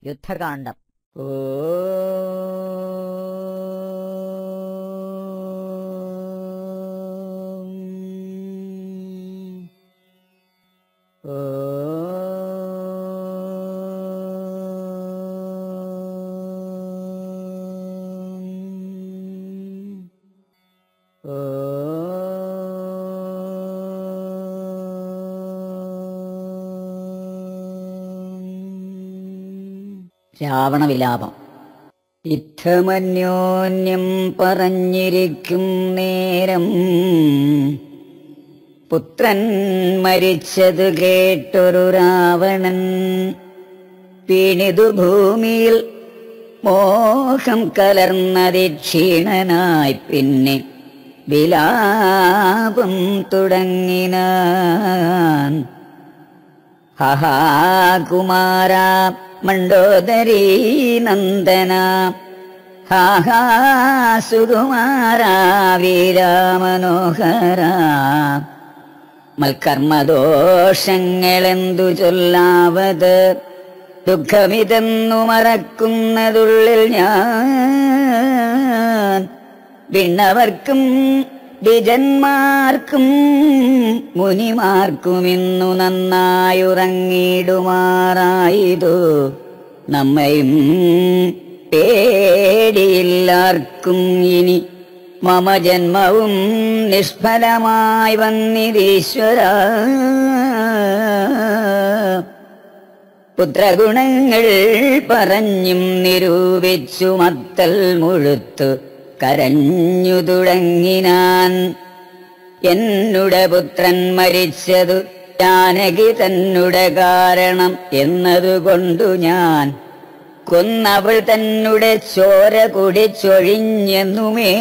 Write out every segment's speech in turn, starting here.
യുദ്ധകാന്ഡം രാവണവിലാപം യുദ്ധമന്യോന്യം പറഞ്ഞിരിക്കും നേരം പുത്രൻ മരിച്ചത് കേട്ടൊരു രാവണൻ പിണിതു ഭൂമിയിൽ മോഹം കലർന്നതി ക്ഷീണനായി പിന്നെ വിലാപം തുടങ്ങിനാൻ ഹഹാ കുമാര മണ്ടോദരീ നന്ദന ഹാഹാ സുകുമാര വീരാമനോഹര മൽക്കർമ്മദോഷങ്ങളെന്തു ചൊല്ലാവത് ദുഃഖമിതെന്നു മറക്കുന്നതുള്ളിൽ ഞാൻ വിണ്ണവർക്കും ദ്വിജന്മാർക്കും മുനിമാർക്കും ഇന്നു നന്നായുറങ്ങിടുമാറായതു നമ്മയും പേടിയില്ലാർക്കും ഇനി മമ ജന്മവും നിഷ്ഫലമായി വന്നിരീശ്വര പുത്രഗുണങ്ങൾ പറഞ്ഞും നിരൂപിച്ചു മത്തൽ മുഴുത്തു കരഞ്ഞു തുടങ്ങിനാൻ എന്നുടെ പുത്രൻ മരിച്ചതു ജാനകി തന്നുടെ കാരണം എന്നതുകൊണ്ടു ഞാൻ കൊന്നവൾ തന്നുടെ ചോര കുടിച്ചൊഴിഞ്ഞെന്നുമേ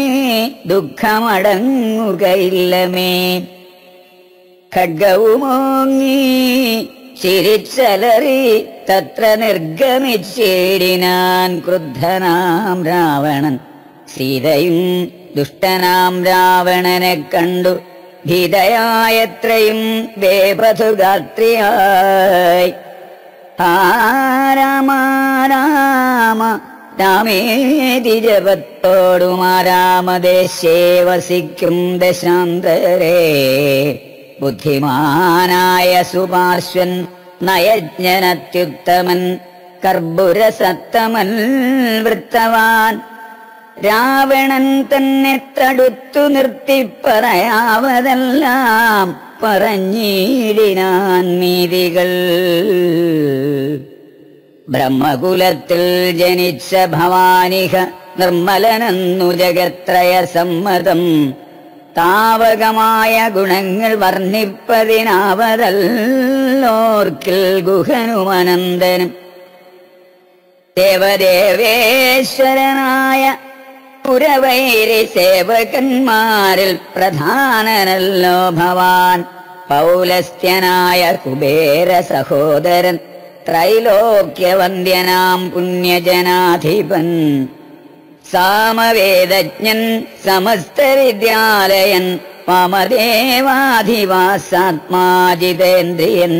ദുഃഖമടങ്ങുകയില്ലമേ ഖഡ്ഗവുമോങ്ങി ചിരിച്ചലറി തത്ര നിർഗമിച്ചേടിനാൻ ക്രുദ്ധനാം രാവണൻ സീതയും ദുഷ്ടനാം രാവണനെ കണ്ടു ഭീതയായത്രയും ദേവധുഗാത്രിയായി ആ രാമ രാമ രാമേതി ജപത്തോടുമാ രാമദേശേ വസിക്കും ദശാന്തരേ ബുദ്ധിമാനായ സുപാർശ്വൻ നയജ്ഞനത്യുത്തമൻ കർപ്പുരസത്തമൻ വൃത്തവാൻ രാവണൻ തന്നെ തടുത്തു നിർത്തി പറയാവതെല്ലാം പറഞ്ഞിടിനാൻ നീതികൾ ബ്രഹ്മകുലത്തിൽ ജനിച്ച ഭവാനിഹ നിർമ്മലനെന്നു ജഗത്രയ സമ്മതം താവകമായ ഗുണങ്ങൾ വർണ്ണിപ്പതിനാവതല്ലോർക്കിൽ ഗുഹനുമനന്തനും ദേവദേവേശ്വരനായ പുരവൈരി സേവകന്മാരിൽ പ്രധാനനല്ലോ ഭവാൻ പൗലസ്ത്യനായ കുബേര സഹോദരൻ ത്രൈലോക്യവന്ദ്യനാം പുണ്യജനാധിപൻ സാമവേദജ്ഞൻ സമസ്ത വിദ്യാലയൻ മമദേവാധിവാസാത്മാജിതേന്ദ്രിയൻ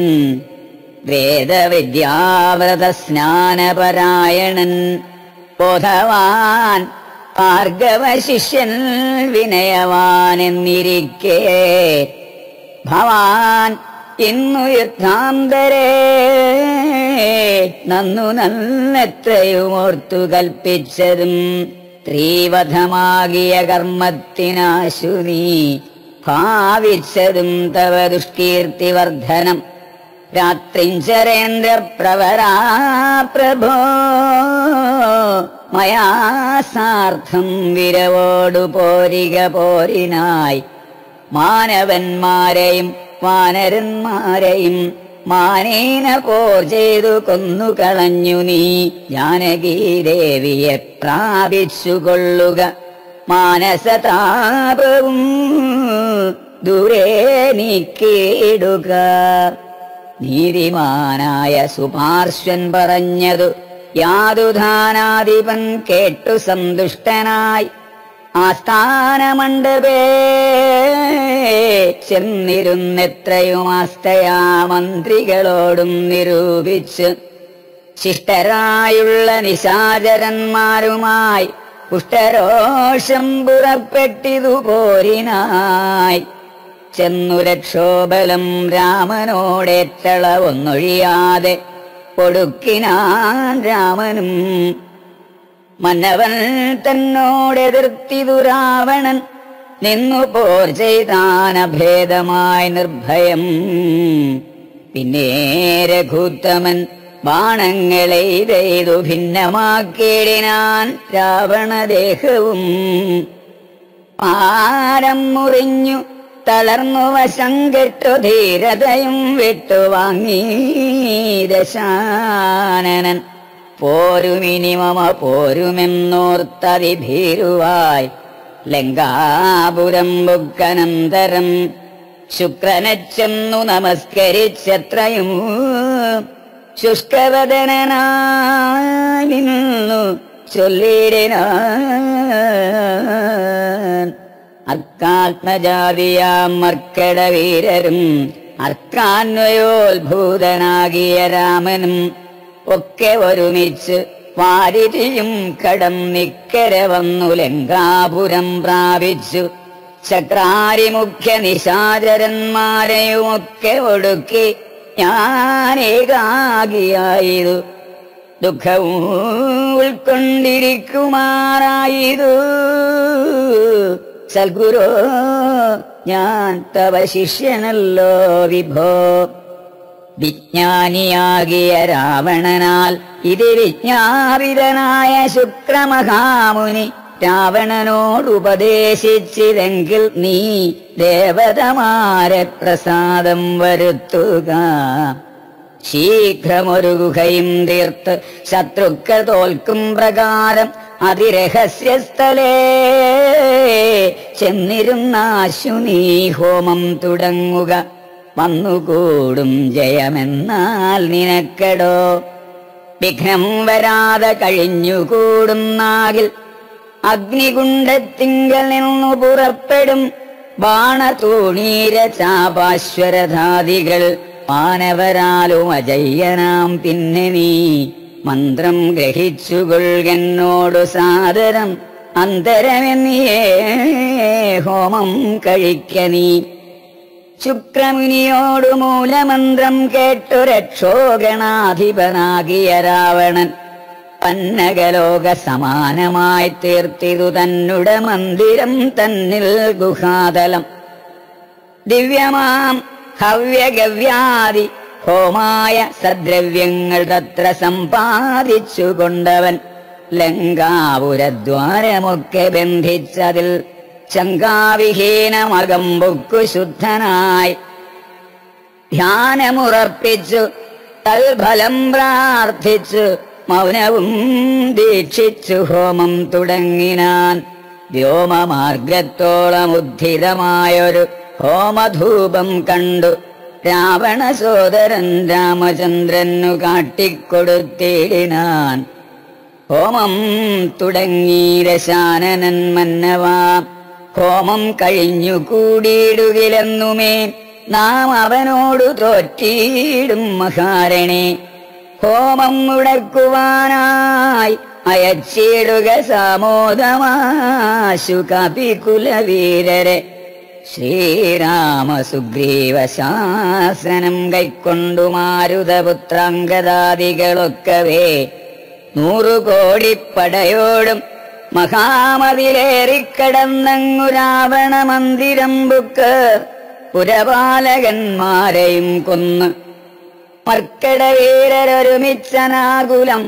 വേദവിദ്യാവ്രത സ്നാനപരായണൻ ബോധവാൻ ഭാർഗവശിഷ്യൻ വിനയവാൻ എന്നിരിക്കേ ഭവാൻ ഇന്നു യുദ്ധാന്തരേ നന്നു നല്ലെത്രയും ഓർത്തു കൽപ്പിച്ചതും സ്ത്രീവധമാകിയ കർമ്മത്തിനാശു നീ ഭാവിച്ചതും തവ ദുഷ്കീർത്തിവർദ്ധനം രാത്രിഞ്ചരേന്ദ്ര പ്രവരാ പ്രഭോ മയാ സാർത്ഥം വിരവോടു പോരിക പോരിനായി മാനവന്മാരെയും വാനരന്മാരെയും മാനേന പോർ ചെയ്തു കൊന്നു കളഞ്ഞു നീ ജാനകീ ദേവിയെ പ്രാപിച്ചുകൊള്ളുക മാനസതാപവും ദൂരെ നീക്കിയിടുക നീതിമാനായ സുപാർശ്വൻ പറഞ്ഞതു യാതുധാനാധിപൻ കേട്ടു സന്തുഷ്ടനായി ആസ്ഥാനമണ്ഡപേ ചെന്നിരുന്നെത്രയും ആസ്തയാ മന്ത്രികളോടും നിരൂപിച്ച് ശിഷ്ടരായുള്ള നിശാചരന്മാരുമായി പുഷ്ടരോഷം പുറപ്പെട്ടിതു പോരിനായി ചെന്നു രക്ഷോബലം രാമനോടേറ്റള ഒന്നൊഴിയാതെ കൊടുക്കിനാൻ രാമനും മന്നവൻ തന്നോടെതിർത്തിതു രാവണൻ നിന്നു പോർ ചെയ്താനഭേദമായി നിർഭയം പിന്നെ രഘുത്തമൻ ബാണങ്ങളെ ഇതെയ്തു ഭിന്നമാക്കിയിടിനാൻ രാവണദേഹവും പാരം മുറിഞ്ഞു തളർന്നു വശം കെട്ടു ധീരതയും വിട്ടുവാങ്ങി ദശാനനൻ പോരുമിനിമമ പോരുമെന്നോർത്തതിഭീരുവായി ലങ്കാപുരം ബുക്കനന്തരം ശുക്രനെ നമസ്കരിച്ചത്രയും ശുഷ്കവദനായി നിന്നു ചൊല്ലിടിനാൻ അർക്കാത്മജാതിയാം മർക്കടവീരരും അർക്കാന്വയോത്ഭൂതനാകിയ രാമനും ഒക്കെ ഒരുമിച്ച് വാരിതിയും കടം നിക്കര വന്നു ലങ്കാപുരം പ്രാപിച്ചു ചക്രാരി മുഖ്യ നിശാചരന്മാരെയുമൊക്കെ ഒടുക്കി ഞാനേകാകിയായതു ദുഃഖവും ഉൾക്കൊണ്ടിരിക്കുമാറായതു സൽഗുരോ ഞാൻ തവ ശിഷ്യനല്ലോ വിഭോ വിജ്ഞാനിയാകിയ രാവണനാൽ ഇത് വിജ്ഞാപിതനായ ശുക്രമഹാമുനി രാവണനോടുപദേശിച്ചിതെങ്കിൽ നീ ദേവതമാരെ പ്രസാദം വരുത്തുക ശീഘ്രമൊരു ഗുഹയും തീർത്ത് ശത്രുക്കൾ തോൽക്കും പ്രകാരം അതിരഹസ്യസ്ഥലേ ചെന്നിരുന്നാശു നീ ഹോമം തുടങ്ങുക വന്നുകൂടും ജയമെന്നാൽ നിനക്കടോ വിഘ്നം വരാതെ കഴിഞ്ഞുകൂടുന്നാകിൽ അഗ്നികുണ്ഡത്തിങ്കൽ നിന്നു പുറപ്പെടും ബാണതൂണീര ചാപാശ്വരധാദികൾ മാനവരാലും അജയ്യനാം പിന്നെ നീ മന്ത്രം ഗ്രഹിച്ചുകൊള്ളുന്നോടു സാദരം അന്തരമെന്നിയേ ഹോമം കഴിക്ക നീ ശുക്രമുനിയോടു മൂലമന്ത്രം കേട്ടു രക്ഷോഗണാധിപനാകിയ രാവണൻ പന്നകലോക സമാനമായി തീർത്തിതു തന്നുടെ മന്ദിരം തന്നിൽ ഗുഹാതലം ദിവ്യമാം ഹവ്യഗവ്യാദി ഹോമായ സദ്രവ്യങ്ങൾ തത്ര സമ്പാദിച്ചു കൊണ്ടവൻ ലങ്കാപുരദ്വാരമൊക്കെ ബന്ധിച്ചതിൽ ശങ്കാവിഹീനമകമ്പുക്കു ശുദ്ധനായി ധ്യാനമുറപ്പിച്ചു തൽഫലം പ്രാർത്ഥിച്ചു മൗനവും ദീക്ഷിച്ചു ഹോമം തുടങ്ങിനാൻ വ്യോമമാർഗത്തോളം ഉദ്ധിതമായൊരു ഹോമധൂപം കണ്ടു രാവണ സോദരൻ രാമചന്ദ്രനു കാട്ടിക്കൊടുത്തിടിനാൻ ഹോമം തുടങ്ങി രശാനനൻ മന്നവാം ഹോമം കഴിഞ്ഞു കൂടിയിടുകിലെന്നുമേ നാം അവനോടു തോറ്റിയിടും മഹാരണേ ഹോമം മുടക്കുവാനായി അയച്ചിടുക സാമോദമാശു കപികുലവീരരെ ശ്രീരാമ സുഗ്രീവ ശാസനം കൈക്കൊണ്ടു മാരുതപുത്രാംഗദാദികളൊക്കവേ നൂറു കോടിപ്പടയോടും മഹാമതിലേറിക്കടന്നങ്ങു രാവണ മന്ദിരം ബുക്ക് പുരപാലകന്മാരെയും കൊന്ന് മർക്കടവീരരൊരുമിച്ചനാകുലം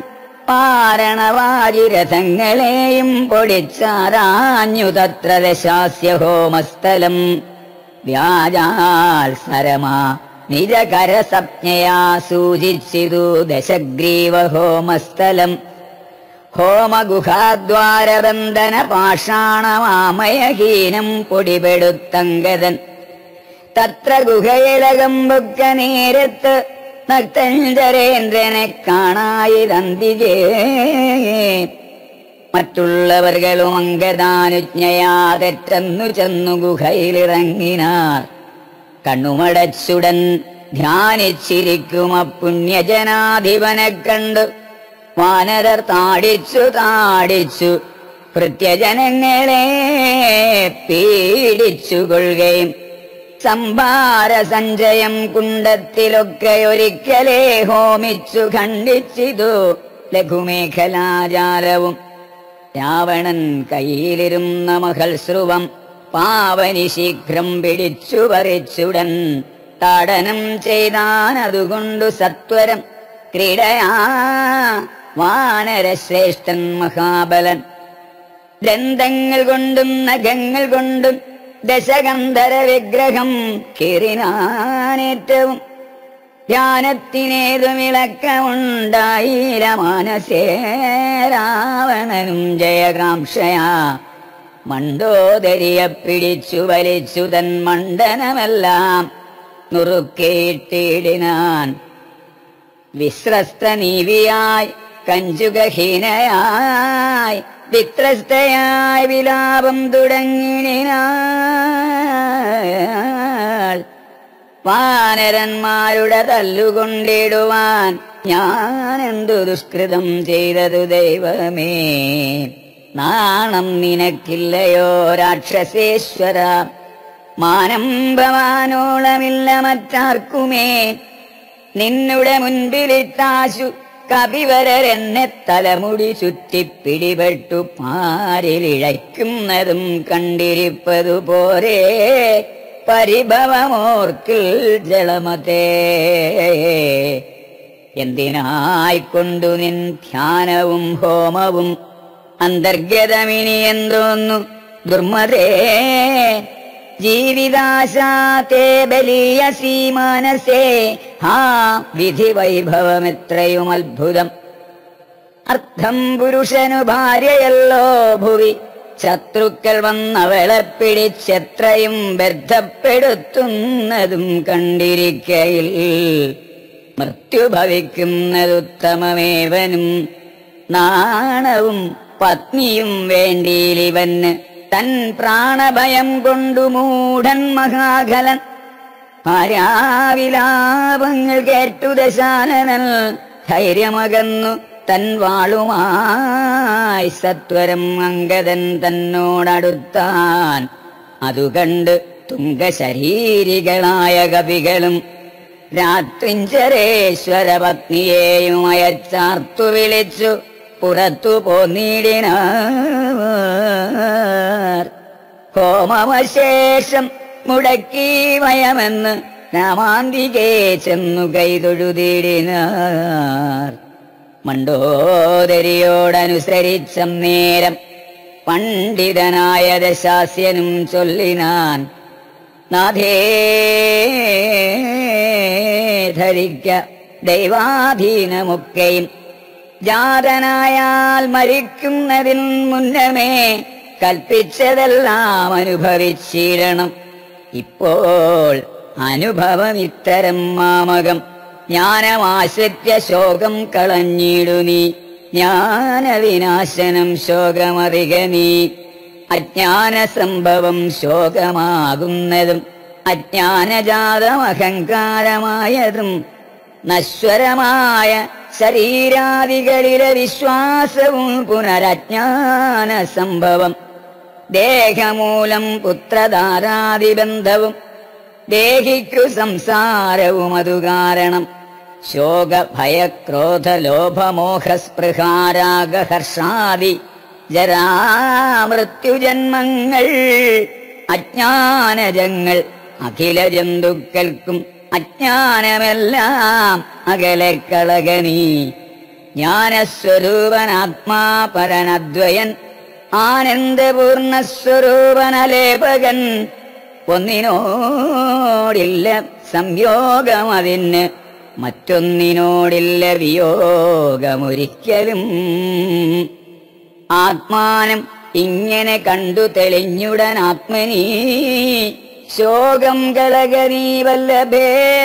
പാരണവാരിരഥങ്ങളെയും പൊടിച്ചാരാഞ്ഞു തത്ര ദശാസ്യ ഹോമസ്ഥലം വ്യാജാത്സരമാ നിജകരസപ്ഞയാ സൂചിച്ചിതു ദശഗ്രീവ ഹോമസ്ഥലം ഹോമഗുഹാദ്വാരബന്ധന പാഷാണമാമയഹീനം പൊടിപെടുത്തങ്കതൻ തത്ര ഗുഹയിലകമ്പുക്ക നേരത്ത് നക്തഞ്ചരേന്ദ്രനെ കാണായി തന്തികേ മറ്റുള്ളവർകളും അങ്കദാനുജ്ഞയാ തെറ്റെന്നു ചെന്നു ഗുഹയിലിറങ്ങിനാർ കണ്ണുമടച്ചുടൻ ധ്യാനിച്ചിരിക്കും അപ്പുണ്യജനാധിപനെ കണ്ടു വാനരർ താടിച്ചു താടിച്ചു ഭൃത്യജനങ്ങളെ പീഡിച്ചു കൊള്ളുകയും സംഭാര സഞ്ചയം കുണ്ടത്തിലൊക്കെ ഒരിക്കലേ ഹോമിച്ചു ഖണ്ഡിച്ചിതു ലഘുമേഖലാജാലവും രാവണൻ കയ്യിലിരുന്ന മഹൽസ്രുവം പാവനി ശീഘ്രം പിടിച്ചു പറിച്ചുടൻ താടനം ചെയ്താൻ അതുകൊണ്ടു സത്വരം ക്രീഡയാ വാനരശ്രേഷ്ഠൻ മഹാബലൻ ദന്തങ്ങൾ കൊണ്ടും നഖങ്ങൾ കൊണ്ടും ദശകന്ധര വിഗ്രഹം കീറിനാനേറ്റവും ധ്യാനത്തിനേതു വിളക്കമുണ്ടായില്ല മാനസേ രാവണനും ജയകാംക്ഷയാ മണ്ടോദരിയെ പിടിച്ചു വലിച്ചു തൻ മണ്ഡനമെല്ലാം നുറുക്കിയിട്ടിടിനാൻ വിശ്രസ്ത നീവിയായി കഞ്ചുകഹീനയായി വിത്രസ്തയായി വിലാപം തുടങ്ങിനാൾ വാനരന്മാരുടെ തല്ലുകൊണ്ടിടുവാൻ ഞാൻ എന്തു ദുഷ്കൃതം ചെയ്തതു ദൈവമേ നാണം നിനക്കില്ലയോ രാക്ഷസേശ്വര മാനം ഭവാനോളമില്ല മറ്റാർക്കുമേ നിന്നുടെ മുൻപിലിട്ടാശു കപിവരരെന്നെ തലമുടി ചുറ്റി പിടിപെട്ടു പാരിലിഴയ്ക്കുന്നതും കണ്ടിരിപ്പതു പോരെ പരിഭവമോർക്കിൽ ജളമതേ എന്തിനായിക്കൊണ്ടു നിൻ ധ്യാനവും ഹോമവും അന്തർഗതമിനി എന്തോന്നു ദുർമതേ ജീവിതാശാതേ ബലീയസീ മനസേ ഹാ വിധി വൈഭവമെത്രയും അത്ഭുതം അർത്ഥം പുരുഷനു ഭാര്യയല്ലോ ഭുവി ശത്രുക്കൾ വന്നവളെ പിടിച്ചെത്രയും ബന്ധപ്പെടുത്തുന്നതും കണ്ടിരിക്കയിൽ മൃത്യു ഭവിക്കുന്നതുത്തമമേവനും നാണവും പത്നിയും വേണ്ടിയിലിവന് തൻ പ്രാണഭയം കൊണ്ടു മൂഢൻ മഹാഖലൻ ഭാര്യാവിലാപങ്ങൾ കേട്ടു ദശാനനൽ ധൈര്യമകന്നു തൻ വാളുമായി സത്വരം അങ്കദൻ തന്നോടടുത്താൻ അതു കണ്ട് തുങ്കശരീരികളായ കവികളും രാത്രിഞ്ചരേശ്വര പത്നിയെയും അയച്ചാർത്തു വിളിച്ചു പുറത്തു പോന്നിടിനാർ ഹോമവശേഷം മുടക്കി വയമെന്ന് രാമാന്തികെ ചെന്നു കൈതൊഴുതിടിനാർ മണ്ടോദരിയോടനുസരിച്ച നേരം പണ്ഡിതനായ ദശാസ്യനും ചൊല്ലിനാൻ നാഥേ ധരിക്ക ദൈവാധീനമൊക്കെയും ജാതനായാൽ മരിക്കുന്നതിന് മുന്നമേ കൽപ്പിച്ചതെല്ലാം അനുഭവിച്ചിടണം ഇപ്പോൾ അനുഭവം ഇത്തരം മാമകം ജ്ഞാനമാശ്രിത്യ ശോകം കളഞ്ഞിടു നീ ജ്ഞാനവിനാശനം ശോകമറിക നീ അജ്ഞാന സംഭവം ശോകമാകുന്നതും അജ്ഞാനജാതം അഹങ്കാരമായതും നശ്വരമായ ശരീരാദികളിലെ വിശ്വാസവും പുനരജ്ഞാന സംഭവം ദേഹമൂലം പുത്രധാരാദിബന്ധവും ദേഹിക്കു സംസാരവും അതു കാരണം ശോക ഭയക്രോധ ലോഭമോഹസ്പൃഹാരാഗഹർഷാദി ജരാമൃത്യുജന്മങ്ങൾ അജ്ഞാനജങ്ങൾ അഖില ജന്തുക്കൾക്കും അജ്ഞാനമെല്ലാം അകലെ കളകനീ ജ്ഞാനസ്വരൂപനാത്മാ പരനദ്വയൻ ആനന്ദപൂർണസ്വരൂപനലേപകൻ ഒന്നിനോടില്ല സംയോഗമതിന് മറ്റൊന്നിനോടില്ല വിയോഗമൊരിക്കലും ആത്മാനം ഇങ്ങനെ കണ്ടു തെളിഞ്ഞുടൻ ആത്മനീ ശോകം കളകനീ വല്ലഭേ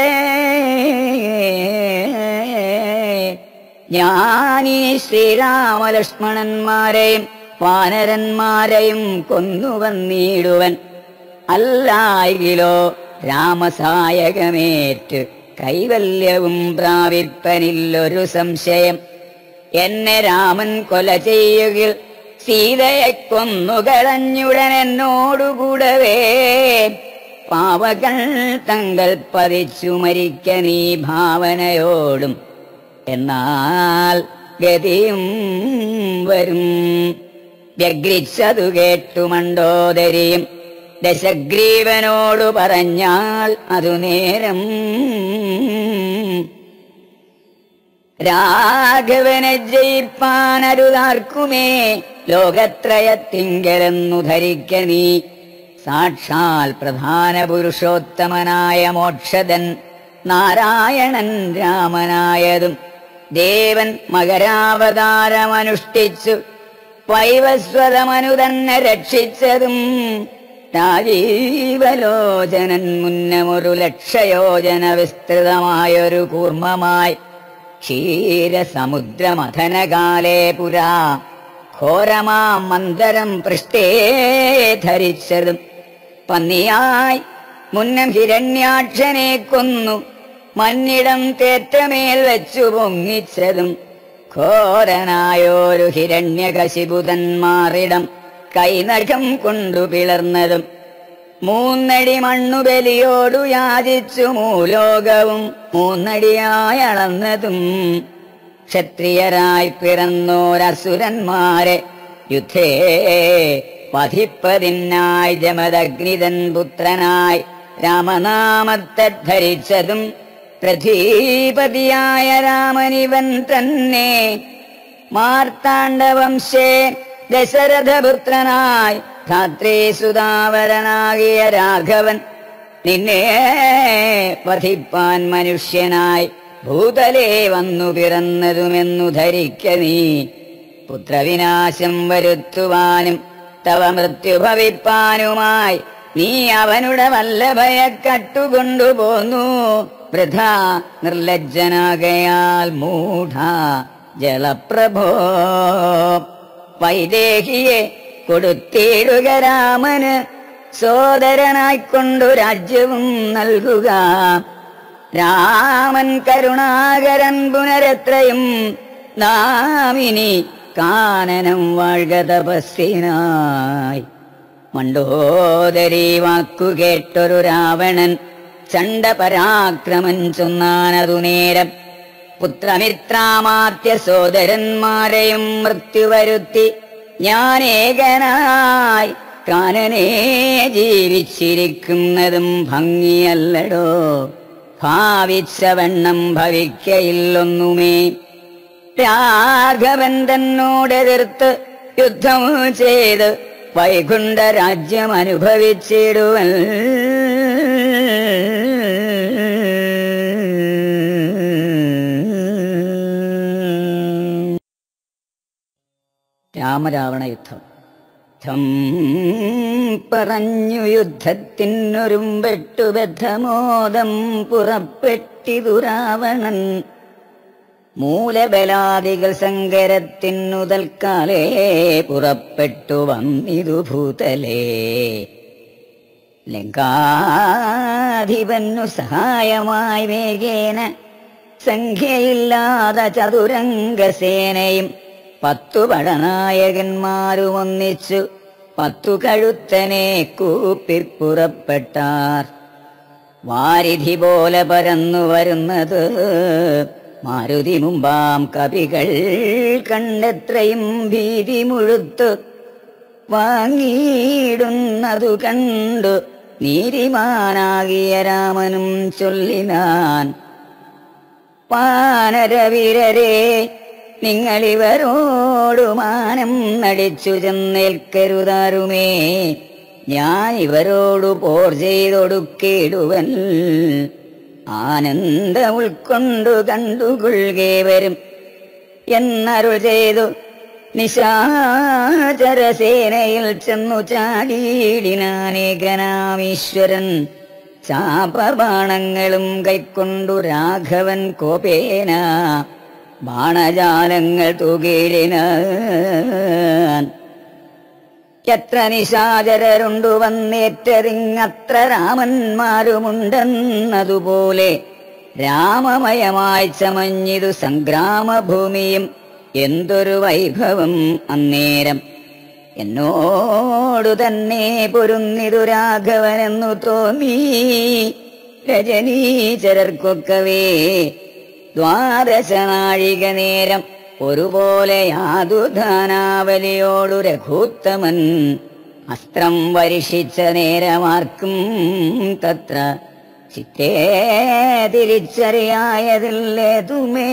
ഞാനീ ശ്രീരാമലക്ഷ്മണന്മാരെയും വാനരന്മാരെയും കൊന്നുവന്നിടുവൻ അല്ലായിലോ രാമസായകമേറ്റ് കൈവല്യവും പ്രാപിപ്പനില്ലൊരു സംശയം എന്നെ രാമൻ കൊല ചെയ്യുകിൽ സീതയെ കൊന്നുകളഞ്ഞുടൻ എന്നോടുകൂടവേ പാവകൾ തങ്ങൾ പതിച്ചു മരിക്ക നീ ഭാവനയോടും എന്നാൽ ഗതിയും വരും വ്യഗ്രിച്ചതു കേട്ടു മണ്ടോദരിയും ദശഗ്രീവനോടു പറഞ്ഞാൽ അതു നേരം രാഘവനെ ജയിപ്പാനരുതാർക്കുമേ ലോകത്രയത്തിങ്കലെന്നു ധരിക്ക നീ സാക്ഷാൽ പ്രധാന പുരുഷോത്തമനായ മോക്ഷദൻ നാരായണൻ രാമനായതും ദേവൻ മകരാവതാരമനുഷ്ഠിച്ചു വൈവസ്വതമനു തന്നെ രക്ഷിച്ചതും രാജീവലോചനൻ മുന്നമൊരു ലക്ഷയോജന വിസ്തൃതമായൊരു കൂർമ്മമായി ക്ഷീരസമുദ്രമഥനകാലേ പുരാ ഘോരമാം മന്ദരം പൃഷ്ഠേ ധരിച്ചതും പന്നിയായി മുന്നം ഹിരണ്യാക്ഷനെ കൊന്നു മന്നിടം തേറ്റമേൽ വെച്ചു പൊങ്ങിച്ചതും ഘോരനായോരു ഹിരണ്യകശിപുതന്മാറിടം കൈനഖം കൊണ്ടു പിളർന്നതും മൂന്നടി മണ്ണുബലിയോടു യാചിച്ചു മൂലോകവും മൂന്നടിയായി അളന്നതും ക്ഷത്രിയരായി പിറന്നോരസുരന്മാരെ യുദ്ധേ വധിപ്പതിനായി ജമദഗ്നിതൻ പുത്രനായി രാമനാമത്തെ ധരിച്ചതും പൃഥ്വീപതിയായ രാമനിവൻ തന്നെ മാർത്താണ്ഡവംശേ ദശരഥപുത്രനായി ധാത്രീസുതാവരനാകിയ രാഘവൻ നിന്നെ വധിപ്പാൻ മനുഷ്യനായി ഭൂതലേ വന്നു പിറന്നതുമെന്നു ധരിക്ക നീ പുത്രവിനാശം വരുത്തുവാനും തവ മൃത്യു ഭവിപ്പാനുമായി നീ അവനുടെ വല്ലഭയെ കട്ടുകൊണ്ടുപോന്നു വൃഥ നിർലജ്ജനാകയാൽ മൂഢ ജലപ്രഭോ വൈദേഹിയെ കൊടുത്തിടുക രാമന് സോദരനായിക്കൊണ്ടു രാജ്യവും നൽകുക രാമൻ കരുണാകരൻ പുനരത്രയും നാമിനി കാനനം വാഴ്ക തപസ്സിനായി മണ്ടോദരി വാക്കു കേട്ടൊരു രാവണൻ ചണ്ടപരാക്രമൻ ചൊന്നാനതു നേരം പുത്രമിത്രാമാത്യ സോദരന്മാരെയും മൃത്യുവരുത്തി ഞാൻ ഏകനായി കാനനെ ജീവിച്ചിരിക്കുന്നതും ഭംഗിയല്ലടോ ഭാവിച്ച വണ്ണം ഭവിക്കയില്ലൊന്നുമേ രാഘവൻ തന്നോടെതിർത്ത് യുദ്ധം ചെയ്ത് വൈകുണ്ഠ രാജ്യം അനുഭവിച്ചിടുവൻ രാമരാവണ യുദ്ധം യുദ്ധം പറഞ്ഞു യുദ്ധത്തിനൊരുമ്പെട്ടു ബദ്ധമോദം പുറപ്പെട്ടിതു രാവണൻ മൂലബലാദികൾ സങ്കരത്തിനു തൽക്കാലേ പുറപ്പെട്ടു വന്നിതു ഭൂതലേ ലങ്കാധിപന്നു സഹായമായി വേഗേന സംഖ്യയില്ലാതെ ചതുരംഗസേനയും പത്തു പടനായകന്മാരും ഒന്നിച്ചു പത്തു കഴുത്തനെ കൂപ്പിപ്പുറപ്പെട്ടാർ വാരിധി പോലെ പരന്നു വരുന്നത് മാരുതി മുമ്പാം കവികൾ കണ്ടെത്രയും ഭീതി മുഴുത്തു വാങ്ങിയിടുന്നതു കണ്ടു നീതിമാനാകിയ രാമനും ചൊല്ലിനാൻ പാനരവീരരെ നിങ്ങളിവരോടു മാനം നടിച്ചു ചെന്നേൽക്കരുതാരുമേ ഞാൻ ഇവരോടു പോർ ചെയ്തൊടുക്കിടുവൻ ആനന്ദ ഉൾക്കൊണ്ടു കണ്ടുകൊള്ളുകേ വരും എന്നരുൾ ചെയ്തു നിശാചരസേനയിൽ ചെന്നു ചാടിയിടിനാനേകനാമീശ്വരൻ ചാപബാണങ്ങളും കൈക്കൊണ്ടു രാഘവൻ കോപേന ബാണജാലങ്ങൾ തുകീഴിനാൻ എത്ര നിശാചരരുണ്ടു വന്നേറ്റതിങ്ങത്ര രാമന്മാരുമുണ്ടെന്നതുപോലെ രാമമയമായി ചമഞ്ഞിതു സംഗ്രാമഭൂമിയും എന്തൊരു വൈഭവം അന്നേരം എന്നോടു തന്നെ പൊരുന്നിതു രാഘവനെന്നു തോന്നി രജനീചരർക്കൊക്കവേ ദ്വാദശ നാഴിക നേരം ഒരുപോലെ യാതുധാനാവലിയോടു രഘൂത്തമൻ അസ്ത്രം വരിഷിച്ച നേരമാർക്കും തത്ര ചിത്തേ തിരിച്ചറിയായതില്ലേതുമേ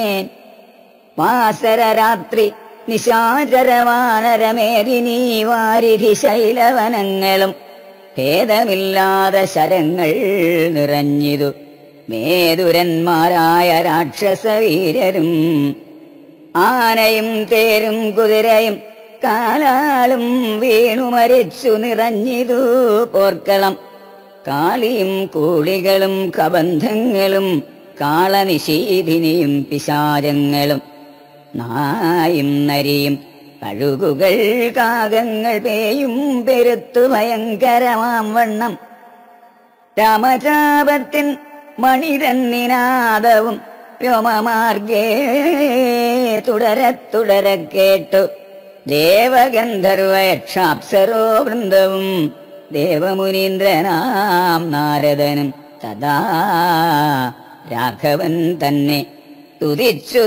വാസരരാത്രി നിശാചരവാനരമേരിനീ വാരിധി ശൈലവനങ്ങളും ഭേദമില്ലാതെ ശരങ്ങൾ നിറഞ്ഞിതു മേതുരന്മാരായ രാക്ഷസവീരരും ആനയും തേരും കുതിരയും കാലാളും വീണു മരിച്ചു നിറഞ്ഞിതു പോർക്കളം കാളിയും കൂളികളും കബന്ധങ്ങളും കാളനിശീധിനിയും പിശാചങ്ങളും നായും നരിയും കഴുകുകൾ കാകങ്ങൾ പേയും പെരുത്തു ഭയങ്കരമാം വണ്ണം രാമചാപത്തിൻ മണിരന്നിനാദവും വ്യോമമാർഗേ തുടരെ തുടരെ കേട്ടു ദേവഗന്ധർവ യക്ഷാപ്സരോ വൃന്ദവും ദേവമുനീന്ദ്രനാം നാരദനും സദാ രാഘവൻ തന്നെ തുതിച്ചു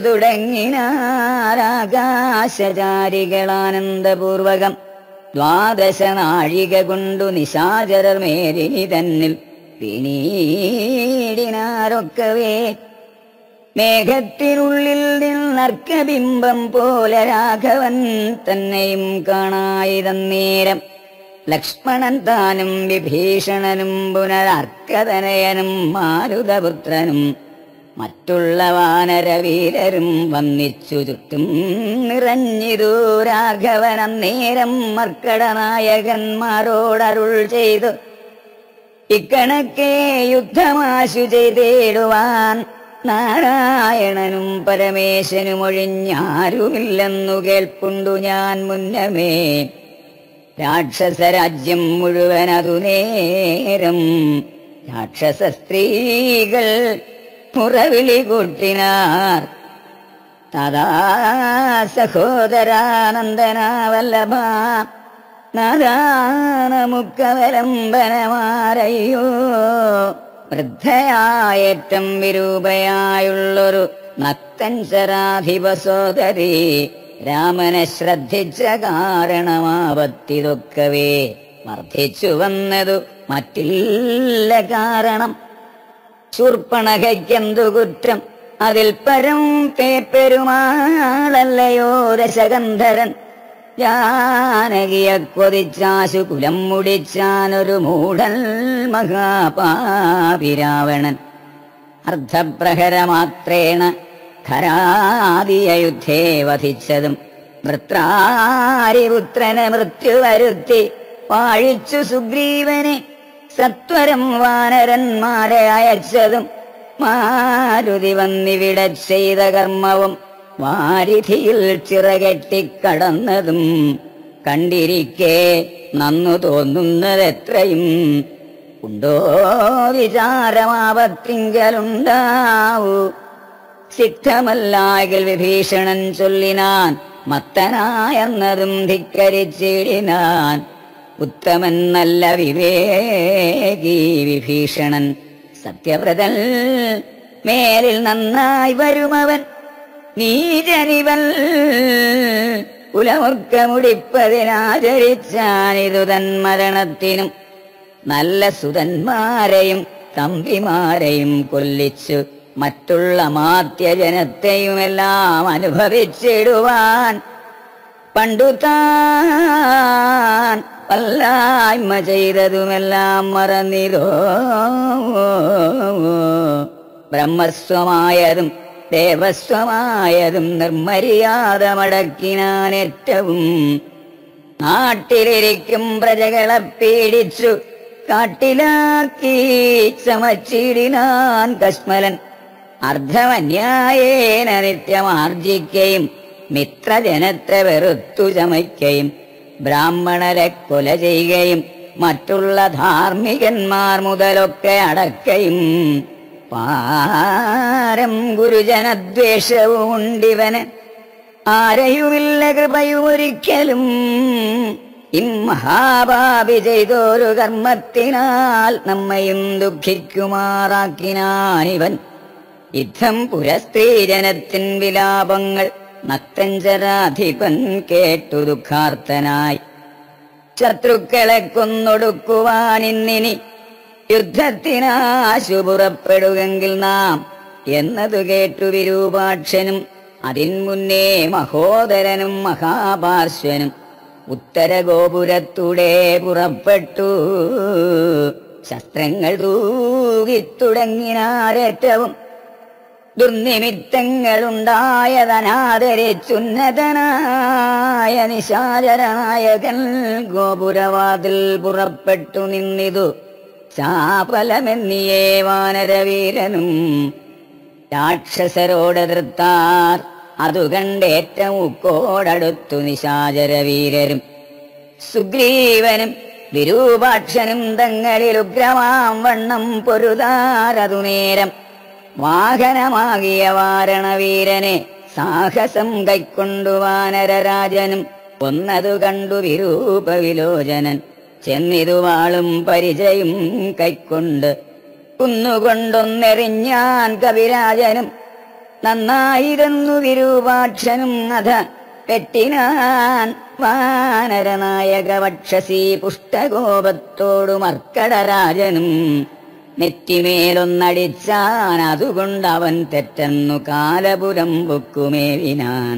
തുടങ്ങിനാരാകാശചാരികളാനന്ദപൂർവകം ദ്വാദശ നാഴിക കൊണ്ടു നിശാചരർ മേരിനി തന്നിൽ പിന്നീടിനാരൊക്കവേ മേഘത്തിനുള്ളിൽ നിന്നർക്കബിംബം പോലെ രാഘവൻ തന്നെയും കാണായിതന്നേരം ലക്ഷ്മണൻ താനും വിഭീഷണനും പുനരർക്കതനയനും മാരുതപുത്രനും മറ്റുള്ള വാനരവീരരും വന്നിച്ചു ചുറ്റും നിറഞ്ഞിതു രാഘവൻ അന്നേരം മർക്കടനായകന്മാരോടരുൾ ചെയ്തു ഇക്കണക്കെ യുദ്ധമാശു ചെയ്തിടുവാൻ നാരായണനും പരമേശനും ഒഴിഞ്ഞാരുമില്ലെന്നു കേൾപ്പുണ്ടു ഞാൻ മുന്നമേ രാക്ഷസരാജ്യം മുഴുവൻ അതു നേരം രാക്ഷസ സ്ത്രീകൾ മുറവിളി കൂട്ടിനാർ തഥാ സഹോദരാനന്ദനാവല്ലഭ നാദാനമുക്കവലംബനമാരയ്യോ വൃദ്ധയായേറ്റം വിരൂപയായുള്ളൊരു നക്തൻ ശരാധിപ സോദരി രാമനെ ശ്രദ്ധിച്ച കാരണമാവത്തിതൊക്കവേ വർദ്ധിച്ചു വന്നതു മറ്റില്ല കാരണം ശൂർപ്പണകയ്ക്കെന്തു കുറ്റം അതിൽ പരം പേപ്പെരുമാളല്ലയോ ദശകന്ധരൻ ജാനകിയെ കൊതിച്ചാശു കുലം മുടിച്ചാനൊരു മൂഢൽ മഹാപാപിരാവണൻ അർദ്ധപ്രഹരമാത്രേണ ഖരാദിയ യുദ്ധേ വധിച്ചതും വൃത്രാരിപുത്രനെ മൃത്യു വരുത്തി വാഴിച്ചു സുഗ്രീവനെ സത്വരം വാനരന്മാരെ അയച്ചതും മാരുതി വന്നിവിടെ ചെയ്ത കർമ്മവും വാരിധിയിൽ ചിറകെട്ടിക്കടന്നതും കണ്ടിരിക്കെ നന്നു തോന്നുന്നതെത്രയും ഉണ്ടോ വിചാരമാപത്തിങ്കലുണ്ടാവൂ സിദ്ധമല്ലാകിൽ വിഭീഷണൻ ചൊല്ലിനാൻ മത്തനായെന്നതും ധിക്കരിച്ചിടിനാൻ ഉത്തമൻ നല്ല വിവേകി വിഭീഷണൻ സത്യവ്രതൻ മേലിൽ നന്നായി വരുമവൻ നീജനിവൽ കുലമുർക്ക മുടിപ്പതിനാചരിച്ചാനിതു തൻ മരണത്തിനും നല്ല സുതന്മാരെയും തമ്പിമാരെയും കൊല്ലിച്ചു മറ്റുള്ള മാത്യജനത്തെയുമെല്ലാം അനുഭവിച്ചിടുവാൻ പണ്ടു താൻ വല്ലായ്മ ചെയ്തതുമെല്ലാം മറന്നിരോ ബ്രഹ്മസ്വമായതും ദേവസ്വമായതും നിർമര്യാദ മടക്കിനാൻ ഏറ്റവും നാട്ടിലിരിക്കും പ്രജകളെ പീഡിച്ചു കാട്ടിലാക്കി ചമച്ചിടിനാൻ കശ്മലൻ അർദ്ധമന്യായേന നിത്യമാർജിക്കയും മിത്രജനത്തെ വെറുത്തു ചമയ്ക്കയും ബ്രാഹ്മണരെ കൊല ചെയ്യുകയും മറ്റുള്ള ധാർമ്മികന്മാർ മുതലൊക്കെ അടക്കയും പാരം ഗുരുജനദ്വേഷവും ഉണ്ടിവന് ആരെയുമില്ല കൃപയുമൊരിക്കലും ഇമ്മഹാഭാവി ചെയ്തൊരു കർമ്മത്തിനാൽ നമ്മയും ദുഃഖിക്കുമാറാക്കിനാനിവൻ യുദ്ധം പുരസ്ത്രീജനത്തിൻ വിലാപങ്ങൾ നക്തഞ്ചരാധിപൻ കേട്ടു ദുഃഖാർത്തനായി ശത്രുക്കളെ കൊന്നൊടുക്കുവാനിന്നിനി യുദ്ധത്തിനാശു പുറപ്പെടുകെങ്കിൽ നാം എന്നതു കേട്ടു വിരൂപാക്ഷനും അതിൻ മുന്നേ മഹോദരനും മഹാപാർശ്വനും ഉത്തരഗോപുരത്തൂടെ പുറപ്പെട്ടു ശസ്ത്രങ്ങൾ തൂകിത്തുടങ്ങിനാരേറ്റവും ദുർനിമിത്തങ്ങളുണ്ടായതനാദരിച്ചുന്നതനായ നിശാചരനായകൻ ഗോപുരവാതിൽ പുറപ്പെട്ടു നിന്നിതു ചാപലമെന്നിയേ വാനരവീരനും രാക്ഷസരോടെതിർത്താർ അതു കണ്ടേറ്റം ഉക്കോടടുത്തു നിശാചരവീരരും സുഗ്രീവനും വിരൂപാക്ഷനും തങ്ങളിൽ ഉഗ്രമാം വണ്ണം പൊരുതാരതു നേരം വാഹനമാകിയ വാരണവീരനെ സാഹസം കൈക്കൊണ്ടു വാനരരാജനും ഒന്നതു കണ്ടു വിരൂപവിലോചനൻ ചെന്നിതു വാളും പരിചയും കൈക്കൊണ്ട് കുന്നുകൊണ്ടൊന്നെറിഞ്ഞാൻ കവിരാജനും നന്നായിരുന്നു വിരൂപാക്ഷനും അധ പെട്ടിനാൻ വാനരനായക വക്ഷസി പുഷ്ടകോപത്തോടു മർക്കടരാജനും നെറ്റിമേലൊന്നടിച്ചാൻ അതുകൊണ്ട് അവൻ തെറ്റെന്നു കാലപുരം പൊക്കുമേവിനാൻ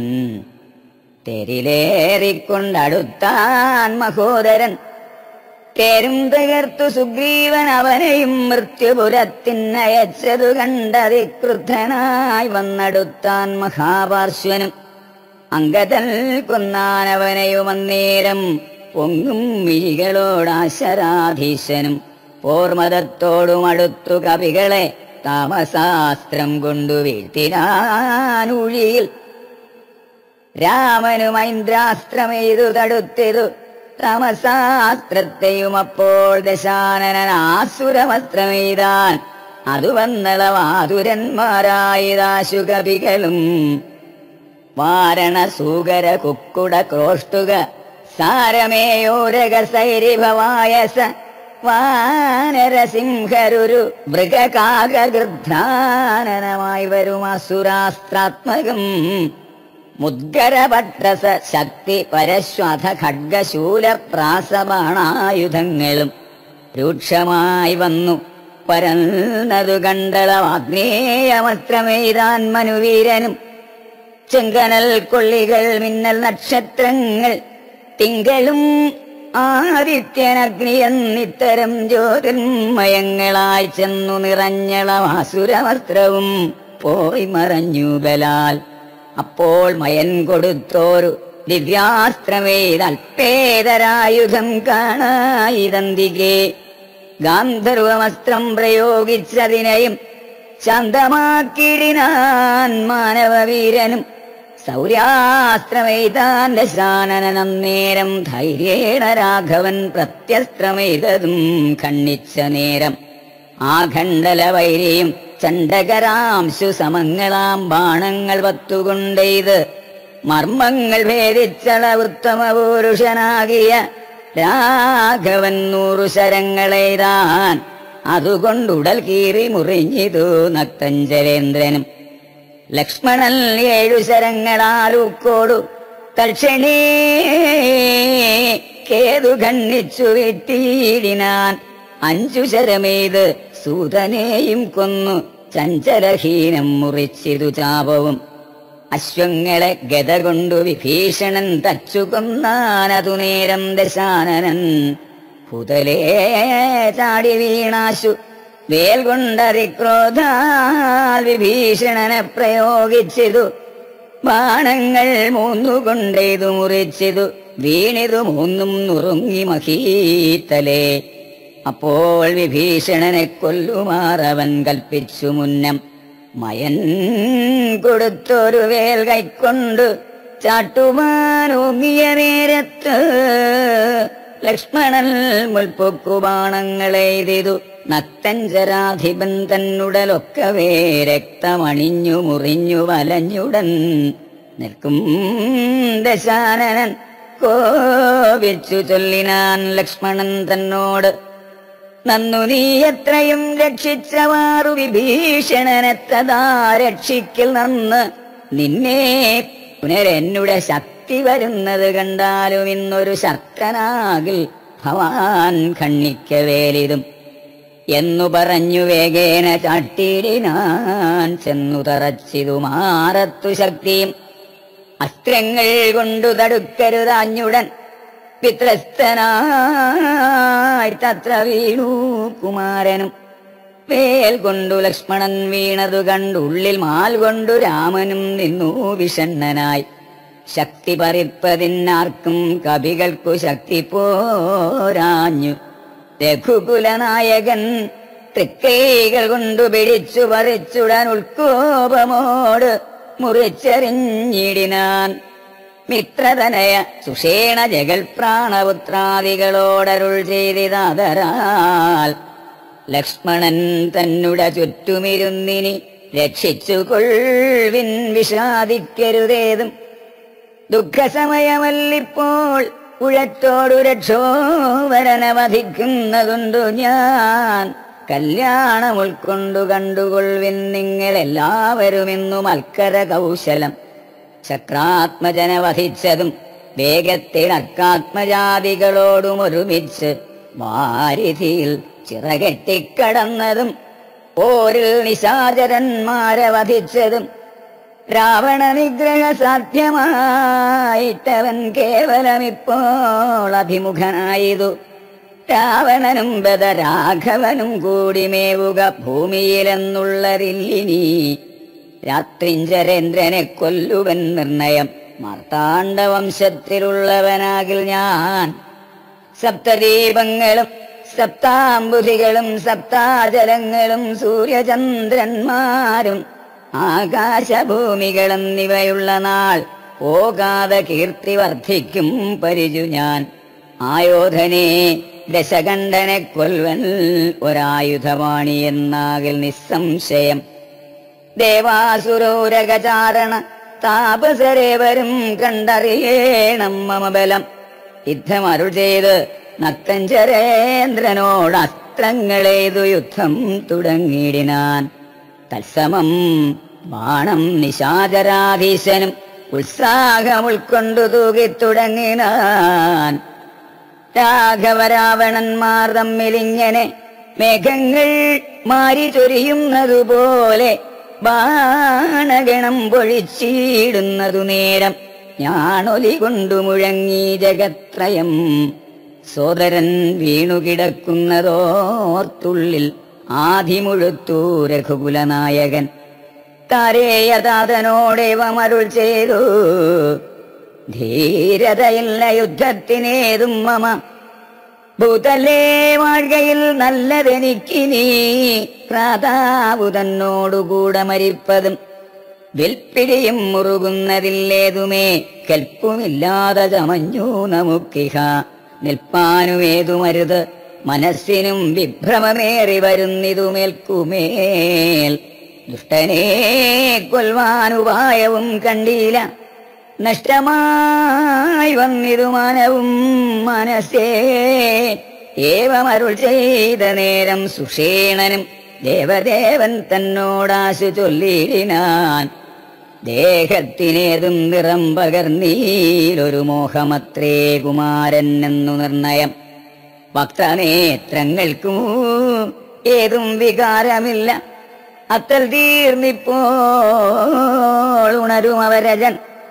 തെരിലേറിക്കൊണ്ടടുത്താൻ മഹോദരൻ തേരും തകർത്തു സുഗ്രീവൻ അവനെയും മൃത്യുപുരത്തിനയച്ചതു കണ്ടതി ക്രുദ്ധനായി വന്നടുത്താൻ മഹാപാർശ്വനും അങ്കതൽ കൊന്നാനവനെയും അന്നേരം പൊങ്ങും മിഴികളോടാശരാധീശനും പോർമതത്തോടും അടുത്തു കവികളെ താമസാസ്ത്രം കൊണ്ടു വീഴ്ത്തിനാനൂഴിയിൽ രാമനും ഐന്ദ്രാസ്ത്രമെയ്തു തടുത്തിതു തമസാസ്ത്രത്തെയും അപ്പോൾ ദശാനനൻ ആസുരവസ്ത്രമെയ്താൻ അതു വന്നളവാതുരന്മാരായതാശു കവികളും വാരണ സൂകര കുക്കുട ക്രോഷ്ടുക സാരമേയോരക സൈരിഭവായസ വാനരസിംഹരുരു മൃഗകാകൃദ്ധാനനമായി വരും അസുരാസ്ത്രാത്മകം മുദ്ഗരഭട്ടസ ശക്തി പരശ്വഥ ഖഡ്ഗശൂല പ്രാസബാണായുധങ്ങളും രൂക്ഷമായി വന്നു പരന്നതു കണ്ടളവാഗ്നേയമസ്ത്രമെയ്താൻ മനുവീരനും ചെങ്കനൽ കൊള്ളികൾ മിന്നൽ നക്ഷത്രങ്ങൾ തിങ്കളും ആദിത്യനഗ്നിയെന്നിത്തരം ജ്യോതിർമയങ്ങളായി ചെന്നു നിറഞ്ഞളവാസുരവസ്ത്രവും പോയി മറഞ്ഞു ബലാൽ അപ്പോൾ മയൻ കൊടുത്തോരു ദിവ്യാസ്ത്രമേതൽപേതരായുധം കാണായിതന്തികെ ഗാന്ധർവമസ്ത്രം പ്രയോഗിച്ചതിനെയും ശാന്തമാക്കിടിനാൻ മാനവവീരനും സൗര്യാസ്ത്രമെയ്താൻ ദശാനനം നേരം ധൈര്യേണ രാഘവൻ പ്രത്യസ്ത്രമെയ്തതും ഖണ്ഡിച്ച നേരം ആഖണ്ഡല വൈരിയും ചണ്ഡകരാംശു സമങ്ങളാം ബാണങ്ങൾ പത്തുകൊണ്ടെയ്ത് മർമ്മങ്ങൾ ഭേദിച്ചള ഉത്തമ പുരുഷനാകിയ രാഘവൻ നൂറു ശരങ്ങളെയ്താൻ അതുകൊണ്ടുടൽ കീറി മുറിഞ്ഞിതു നക്തഞ്ചരേന്ദ്രനും ലക്ഷ്മണൻ ഏഴു ശരങ്ങളാലൂക്കോടു തൽക്ഷണേ കേതു ഖണ്ഡിച്ചു വെട്ടിയിടിനാൻ അഞ്ചു ശരമേത് സൂതനെയും കൊന്നു ചഞ്ചലഹീനം മുറിച്ചിതു ചാപവും അശ്വങ്ങളെ ഗത കൊണ്ടു വിഭീഷണൻ തച്ചു കൊന്നാനതു നേരം ദശാനനൻ ഹുതലേ ചാടി വീണാശു വേൽ കൊണ്ടതിക്രോധാൽ വിഭീഷണനെ പ്രയോഗിച്ചിതു ബാണങ്ങൾ മൂന്നുകൊണ്ടേതു മുറിച്ചിതു വീണിതു മൂന്നും നുറുങ്ങി മഹീത്തലേ അപ്പോൾ വിഭീഷണനെ കൊല്ലുമാറവൻ കൽപ്പിച്ചു മുന്നം മയൻ കൊടുത്തൊരു വേൽ കൈക്കൊണ്ട് ചാട്ടുമാനോങ്ങിയ നേരത്ത് ലക്ഷ്മണൻ മുൽപ്പൊക്കു ബാണങ്ങളെയ്തിതു നക്തഞ്ചരാധിപൻ തന്നുടലൊക്കവേ രക്തമണിഞ്ഞു മുറിഞ്ഞു വലഞ്ഞുടൻ നിൽക്കും ദശാനനൻ കോപിച്ചു ചൊല്ലിനാൻ ലക്ഷ്മണൻ തന്നോട് നന്നു നീ എത്രയും രക്ഷിച്ചവാറു വിഭീഷണനെത്തതാ രക്ഷിക്കൽ നന്ന് നിന്നെ പുനരെന്നുടെ ശക്തി വരുന്നത് കണ്ടാലും ഇന്നൊരു ശക്തനാകിൽ ഭവാൻ ഖണ്ണിക്കവേലിതും എന്നു പറഞ്ഞു വേഗേന ചാട്ടിയിടിനാൻ ചെന്നു തറച്ചിതു മാറത്തു ശക്തിയും അസ്ത്രങ്ങൾ കൊണ്ടു തടുക്കരുതാഞ്ഞുടൻ പിത്രസ്തനായി തത്ര വീണു കുമാരനും വേൽ കൊണ്ടു ലക്ഷ്മണൻ വീണതു കണ്ടുള്ളിൽ മാൽ കൊണ്ടു രാമനും നിന്നു വിഷണ്ണനായി ശക്തി പറിപ്പതിനാർക്കും കവികൾക്കു ശക്തി പോരാഞ്ഞു രഘുകുലനായകൻ തൃക്കൈകൾ കൊണ്ടു പിടിച്ചു പറിച്ചുടൻ ഉൾക്കോപമോട് മുറിച്ചെറിഞ്ഞിടിനാൻ മിത്രതനയ സുഷേണ ജഗൽ പ്രാണപുത്രാദികളോടരുൾ ചെയ്തിതാതരാൽ ലക്ഷ്മണൻ തന്നുട ചുറ്റുമിരുന്നിനി രക്ഷിച്ചു കൊൾവിൻ വിഷാദിക്കരുതേതും ദുഃഖസമയമല്ലിപ്പോൾ ഉഴത്തോടു രക്ഷോവരനവധിക്കുന്നതുണ്ടു ഞാൻ കല്യാണം ഉൾക്കൊണ്ടു കണ്ടുകൊള്ളിൻ നിങ്ങളെല്ലാവരും ഇന്നു മൽക്കര കൗശലം ചക്രാത്മജന വധിച്ചതും വേഗത്തിൽ അർക്കാത്മജാതികളോടും ഒരുമിച്ച് വാരിധിയിൽ ചിറകെട്ടിക്കടന്നതും പോരിൽ നിശാചരന്മാരെ വധിച്ചതും രാവണ നിഗ്രഹ സാധ്യമായിട്ടവൻ കേവലമിപ്പോൾ അഭിമുഖനായതു രാവണനും ബദ രാഘവനും കൂടി മേവുക ഭൂമിയിലെന്നുള്ളതില്ലിനി രാത്രിഞ്ചരേന്ദ്രനെ കൊല്ലുവൻ നിർണയം മാർത്താണ്ഡ വംശത്തിലുള്ളവനാകിൽ ഞാൻ സപ്തദീപങ്ങളും സപ്താംബുധികളും സപ്താചലങ്ങളും സൂര്യചന്ദ്രന്മാരും ആകാശഭൂമികളെന്നിവയുള്ള നാൾ പോകാതെ കീർത്തി വർദ്ധിക്കും പരിചു ഞാൻ ആയോധനെ ദശകണ്ഠനെ കൊൽവൻ ഒരായുധവാണി എന്നാകിൽ നിസ്സംശയം ദേവാസുരോരകചാരണ താപസരേവരും കണ്ടറിയേണം മമ ബലം യുദ്ധമരുൾ ചെയ്ത് നക്തഞ്ചരേന്ദ്രനോട് അസ്ത്രങ്ങളേതു യുദ്ധം തുടങ്ങിയിടിനാൻ തത്സമം ബാണം നിശാചരാധീശനും ഉത്സാഹം ഉൾക്കൊണ്ടു തൂകിത്തുടങ്ങിനാൻ രാഘവരാവണന്മാർ തമ്മിലിങ്ങനെ മേഘങ്ങൾ മാരി ചൊരിയുന്നതുപോലെ ബാണഗണം പൊഴിച്ചിടുന്നതു നേരം ഞാനൊലി കൊണ്ടു മുഴങ്ങി ജഗത്രയം സോദരൻ വീണുകിടക്കുന്നതോർത്തുള്ളിൽ ആധിമുഴുത്തു രഘുകുലനായകൻ താരേയതാതനോടേവമരുൾ ചെയ്തു ധീരതയില്ല യുദ്ധത്തിനേതും മമ ഭൂതലേ വാഴ്കയിൽ നല്ലതെനിക്കിനി പ്രാതാവു തന്നോടുകൂടെ മരിപ്പതും വിൽപ്പിടിയും മുറുകുന്നതില്ലേതുമേ കൽപ്പുമില്ലാതെ ചമഞ്ഞു നമുക്കിഹ നിൽപ്പാനുമേതുമരുത് മനസ്സിനും വിഭ്രമമേറി വരുന്നിതുമേൽക്കുമേൽ ദുഷ്ടനെ കൊൽവാനുപായവും കണ്ടീല നഷ്ടമായി വന്നിതു മാനവും മനസ്സേ ഏവമരുൾ ചെയ്ത നേരം സുഷേണനും ദേവദേവൻ തന്നോടാശു ചൊല്ലിയിടിനാൻ ദേഹത്തിനേതും നിറം പകർന്നീലൊരു മോഹമത്രേ കുമാരൻ എന്നു നിർണയം വക്തനേത്രങ്ങൾക്കും ഏതും വികാരമില്ല അത്തൽ തീർന്നിപ്പോൾ ഉണരും അവരജൻ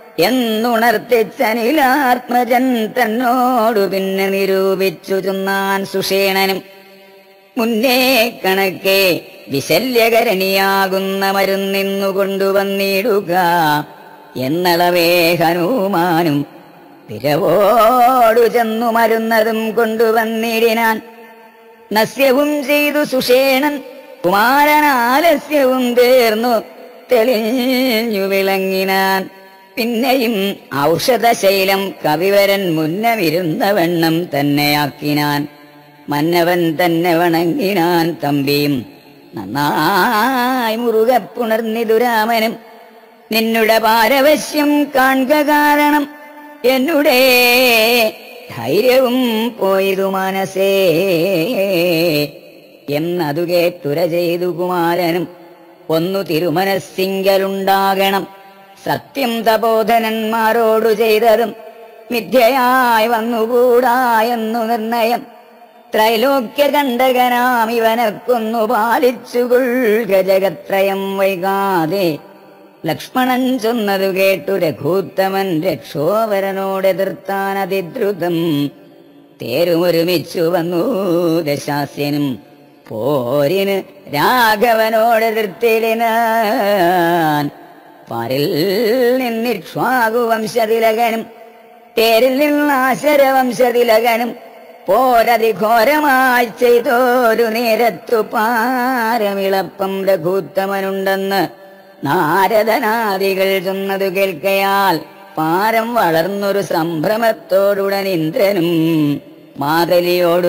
എന്നുണർത്തിച്ചനിലാത്മജൻ തന്നോടു പിന്നെ നിരൂപിച്ചു ചൊന്നാൻ സുഷേണനും മുന്നേ കണക്കെ വിശല്യകരണിയാകുന്ന മരുന്നിന്നു കൊണ്ടുവന്നിടുക എന്നളവേ ഹനുമാനും പിരവോടു ചെന്നു മരുന്നതും കൊണ്ടുവന്നിടിനാൻ നസ്യവും ചെയ്തു സുഷേണൻ കുമാരനാലസ്യവും തീർന്നു തെളിഞ്ഞു വിളങ്ങിനാൻ പിന്നെയും ഔഷധശൈലം കവിവരൻ മുന്നമിരുന്ന വണ്ണം തന്നെയാക്കിനാൻ മന്നവൻ തന്നെ വണങ്ങിനാൻ തമ്പിയും നന്നായി മുറുകെ പുണർന്നിതു രാമനും നിന്നുടെ പാരവശ്യം കാണുക കാരണം എന്നുടെ ധൈര്യവും പോയതു മനസ്സേ എന്നതു കേട്ടുര ചെയ്തു കുമാരനും ഒന്നു തിരുമനസ്സിങ്കലുണ്ടാകണം സത്യം തപോധനന്മാരോടു ചെയ്തതും മിഥ്യയായി വന്നുകൂടാ എന്നു നിർണയം ത്രൈലോക്യ കണ്ടകനാം ഇവനെ കൊന്നു പാലിച്ചുകൊള്ളുക ജഗത്രയം വൈകാതെ ലക്ഷ്മണൻ ചൊന്നതു കേട്ടു രഘൂത്തമൻ രക്ഷോവരനോട് എതിർത്താൻ അതിദ്രുതം തേരുമൊരുമിച്ചു വന്നു ദശാസ്യനും പോരിന് രാഘവനോട് എതിർത്തിലിനാൻ പാരിൽ നിന്നിക്ഷ്വാകു വംശതിലകനും തേരിൽ നിന്നാശരവംശതിലകനും പോരതിഘോരമായി ചെയ്തോരു നേരത്തു പാരമിളപ്പം രഘൂത്തമനുണ്ടെന്ന് നാരദനാദികൾ ചൊന്നതു കേൾക്കയാൽ പാരം വളർന്നൊരു സംഭ്രമത്തോടുടൻ ഇന്ദ്രനും മാതലിയോടു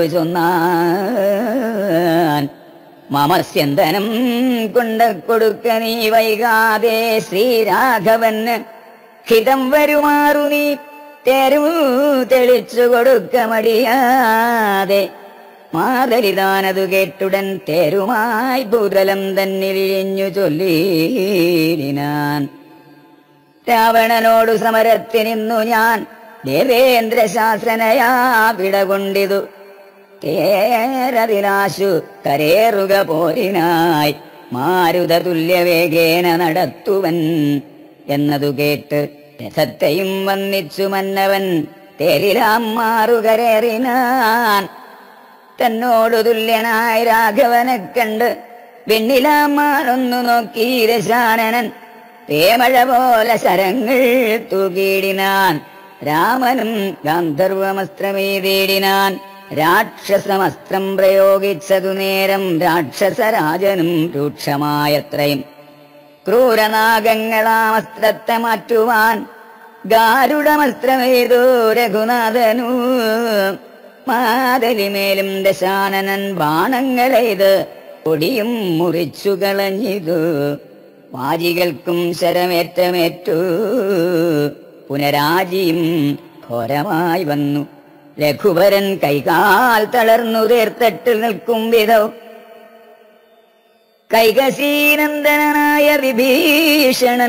ചൊന്നാൻ മമസ്യന്തനം കൊണ്ട കൊടുക്ക നീ വൈകാതെ ശ്രീരാഘവന് ഹിതം വരുമാറു നീ തെരു തെളിച്ചു കൊടുക്ക മടിയാതെ മാതലിതാനതു കേട്ടുടൻ തേരുമായി ഭൂതലം തന്നിലിഴിഞ്ഞു ചൊല്ലിനാൻ രാവണനോടു സമരത്തിനിന്നു ഞാൻ ദേവേന്ദ്ര ശാസനയാ പിടകൊണ്ടിതു കേരതിലാശു കരേറുക പോരിനായി മാരുത തുല്യവേഗേന നടത്തുവൻ എന്നതു കേട്ട് രഥത്തെയും വന്നിച്ചു മന്നവൻ തേരിലാം മാറുകരേറിനാൻ തന്നോടു തുല്യനായ രാഘവനെ കണ്ട് വെണ്ണിലാമാറൊന്നു നോക്കി രശാനനൻ തേമഴ പോലെ ശരങ്ങൾ തൂകിയിടിനാൻ രാമനും ഗാന്ധർവമസ്ത്രമേതേടിനാൻ രാക്ഷസമസ്ത്രം പ്രയോഗിച്ചതു നേരം രാക്ഷസരാജനും രൂക്ഷമായത്രയും ക്രൂരനാഗങ്ങളാമസ്ത്രത്തെ മാറ്റുവാൻ ഗാരുഡമസ്ത്രമേതോ രഘുനാഥനു മാതലിമേലും ദശാനനൻ ബാണങ്ങളെയ്ത് പൊടിയും മുറിച്ചു കളഞ്ഞിതു വാജികൾക്കും ശരമേറ്റമേറ്റു പുനരാജിയും ഘോരമായി വന്നു രഘുവരൻ കൈകാൽ തളർന്നു തീർത്തട്ട് നിൽക്കും വിധവും കൈകശീനന്ദനായ വിഭീഷണൻ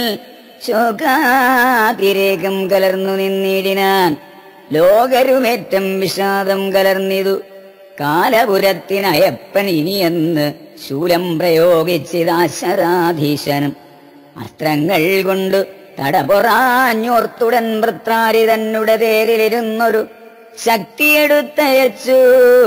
ശോകാതിരേകം കലർന്നു നിന്നിടിനാൻ ലോകരുമേറ്റം വിഷാദം കലർന്നിതു കാലപുരത്തിനയപ്പൻ ഇനിയെന്ന് ശൂലം പ്രയോഗിച്ചിതാശരാധീശനും അസ്ത്രങ്ങൾ കൊണ്ട് തടപൊറാഞ്ഞോർത്തുടൻ വൃത്രാരി തന്നുടെ തേരിലിരുന്നൊരു ശക്തിയെടുത്തയച്ചു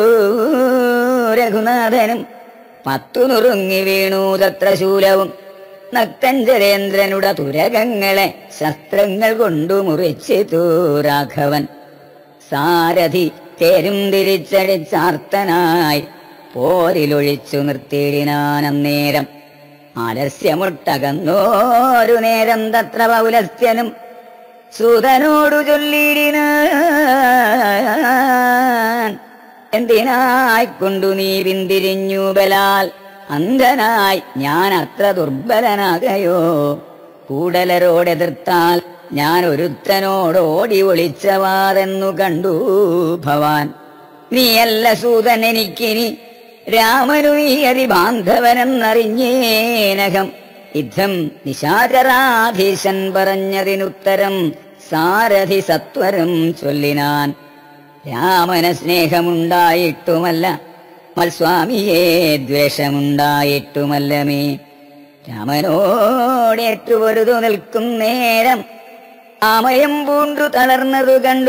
രഘുനാഥനും പത്തു നുറുങ്ങി വീണു തത്ര ശൂലവും നക്തഞ്ചരേന്ദ്രനുടെ തുരകങ്ങളെ ശസ്ത്രങ്ങൾ കൊണ്ടു മുറിച്ചിതു രാഘവൻ സാരഥി തേരും തിരിച്ചടിച്ചാർത്തനായി പോരിലൊഴിച്ചു നിർത്തിയിടിനാൻ അന്നേരം ആലസ്യമുട്ടകന്നോരു നേരം തത്ര പൗലസ്ത്യനും സൂതനോടു ചൊല്ലിടിനാൻ എന്തിനായി കൊണ്ടു നീ പിന്തിരിഞ്ഞു ബലാൽ അന്ധനായി ഞാൻ അത്ര ദുർബലനാകയോ കൂടലരോടെതിർത്താൽ ഞാൻ ഒരുത്തനോട് ഓടി ഒളിച്ചവാതെന്നു കണ്ടു ഭവാൻ നീയല്ല സൂതൻ എനിക്കിനി രാമനു നീ അതിബാന്ധവനെന്നറിഞ്ഞേനകം യുദ്ധം നിശാചരാധീശൻ പറഞ്ഞതിനുത്തരം സാരഥി സത്വരം ചൊല്ലിനാൻ രാമന സ്നേഹമുണ്ടായിട്ടുമല്ല മൽസ്വാമിയെ ദ്വേഷമുണ്ടായിട്ടുമല്ല മേ രാമനോടേറ്റുപൊരുതു നിൽക്കും നേരം ആമയം പൂണ്ടു തളർന്നതു കണ്ടു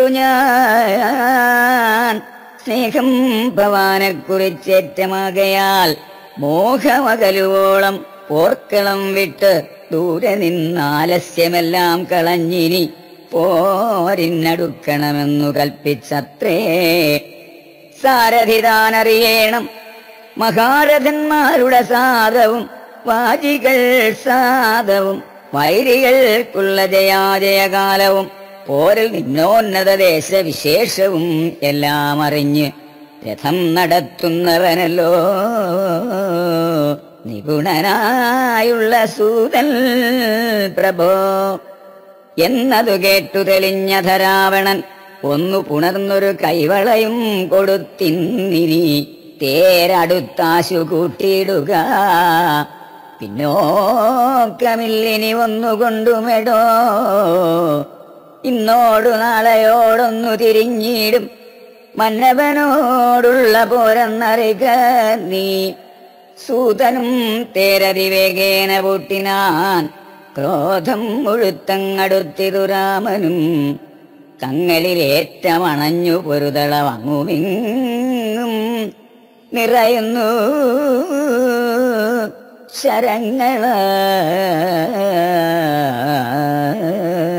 ഞാൻ സ്നേഹം ഭവാനെ കുറിച്ചേറ്റമാകയാൽ മോഹമകലുവോളം പോർക്കളം വിട്ട് ദൂരെ നിന്നാലസ്യമെല്ലാം കളഞ്ഞിനി പോരിനടുക്കണമെന്നു കൽപ്പിച്ചത്രേ സാരഥിതാനറിയണം മഹാരഥന്മാരുടെ സാധവും വാജികൾ സാധവും വൈരികൾക്കുള്ള ജയാജയകാലവും പോരിൽ നിന്നോന്നത ദേശവിശേഷവും എല്ലാം അറിഞ്ഞ് രഥം നടത്തുന്നവനല്ലോ നിപുണനായുള്ള സൂതൻ പ്രഭോ എന്നതു കേട്ടു തെളിഞ്ഞ ധരാവണൻ ഒന്നു പുണർന്നൊരു കൈവളയും കൊടുത്തിന്നിനി തേരടുത്താശു കൂട്ടിയിടുക പിന്നോക്കമില്ലിനി ഒന്നുകൊണ്ടുമെടോ ഇന്നോടു നാളെയോടൊന്നു തിരിഞ്ഞിടും മന്നവനോടുള്ള പോരെന്നറിക നീ സൂതനും തേരതിവേഗേന പൂട്ടിനാൻ ക്രോധം മുഴുത്തങ്ങടുത്തിതു രാമനും തങ്ങളിലേറ്റമണഞ്ഞു പൊരുതളവങ്ങുമിങ്ങും നിറയുന്നു ശരങ്ങള